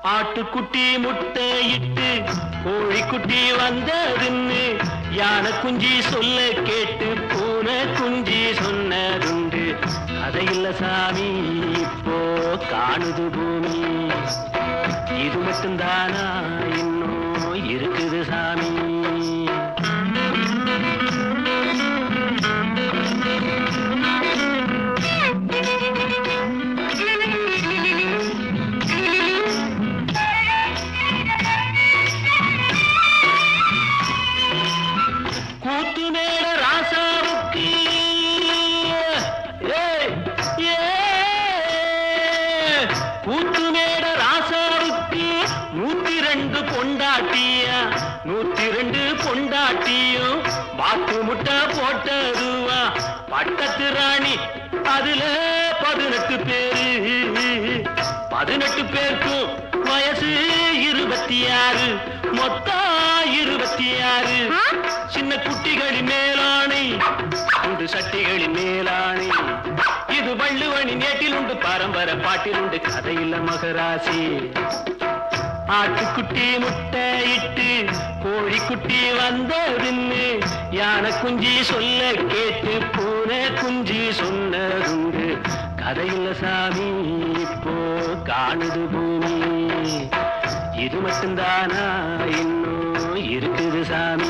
ஆட்டுக்குட்டி முட்டை இட்டு கோழிக்குட்டி வந்ததுன்னு யானை குஞ்சி சொல்ல கேட்டு பூனை குஞ்சி சொன்னதுண்டு கதையில்ல சாமி இப்போ காணுது பூமி இது மட்டும்தானா இன்னும் இருக்குது சாமி கூத்து மேல ராசாவுக்கு ஏய், ஏய், கூத்து மேல ராசாவுக்கு நூத்தி ரெண்டு பொண்டாட்டியா நூத்தி ரெண்டு பொண்டாட்டியும் பாத்து முட்டை போட்டதுவா பட்டத்து ராணி அதுல பதினெட்டு பேரு பதினெட்டு பேருக்கும் வயசு இருபத்தி ஆறு மொத்தம் இருபத்தி ஆறு சின்ன குட்டிகளின் மேலாணை உண்டு சட்டிகளின் மேலாணை இது வள்ளுவனின் நேட்டில் உண்டு பரம்பர பாட்டில் உண்டு கதையில்ல மகராசி ஆட்டுக்குட்டி முட்டை இட்டு கோழிக்குட்டி வந்ததுன்னு யானை குஞ்சி சொல்ல கேட்டு பூனை குஞ்சி சொன்னதுண்டு கதையில்ல சாமி இப்போ காணுது பூமி இது மட்டும்தானா இன்னும் இருக்குது சாமி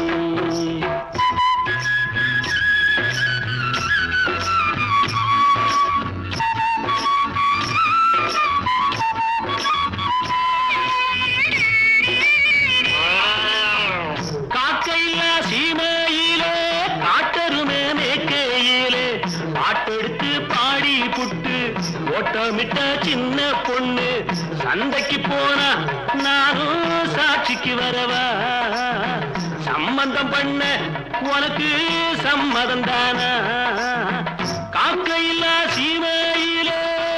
காக்கையா சீமையிலே காட்டருமே மேக்கையிலே பாட்டெடுத்து பாடி புட்டு ஓட்டமிட்ட சின்ன பொண்ணு சந்தைக்கு போனா நானும் சாட்சிக்கு வரவா சம்மந்தம் பண்ண உனக்கு சம்மதம் தானா காக்கையில்லா சீமையிலே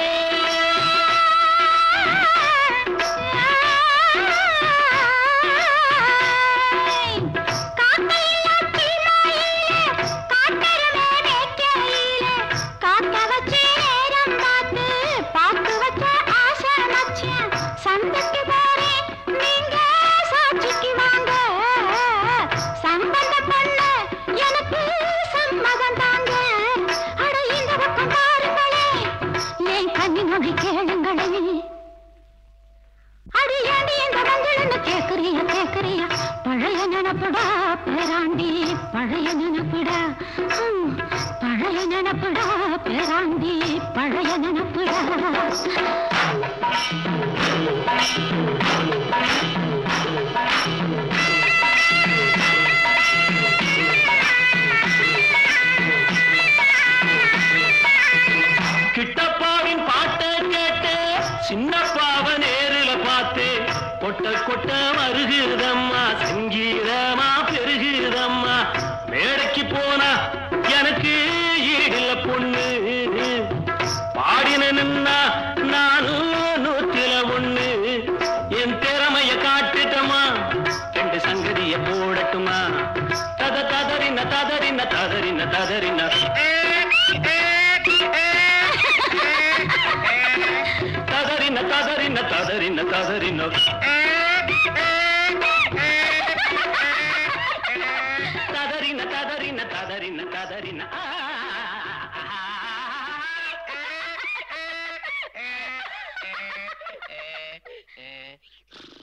சந்தைக்கு போறேன் நீங்க சாட்சிக்கு வாங்க சம்பந்தம் பண்ண எனக்கு சம்மதம் தாங்க அட இந்த பக்கம் பாருங்களே என் கண்ணி மொழி கேளுங்களே அடி ஏண்டி இந்த மஞ்சள்னு கேக்குறிய கேக்குறிய பழைய நினப்புடா பேராண்டி பழைய நினப்புடா ம், பழைய நினப்புடா பேராண்டி பழைய நினப்புடா கிட்டப்பாவின் பாட்டை கேட்டு சின்னப்பாவ நேருல பார்த்து கொட்ட கொட்ட வருகுதம்மா சங்கீதமா பெருகுதம்மா மேடைக்கு போனா எனக்கு ஈடில்ல பொண்ணு பாடின நின்னா நானும் நூத்தில ஒண்ணு என் திறமைய காட்டுட்டமா ரெண்டு சங்கதிய போடட்டுமா தத ததறின ததறின ததறின ததறின ததறின ததறின ததறின ததறின ததறின ததறின ததறின ததறின ஆ, ஆ, ஆ.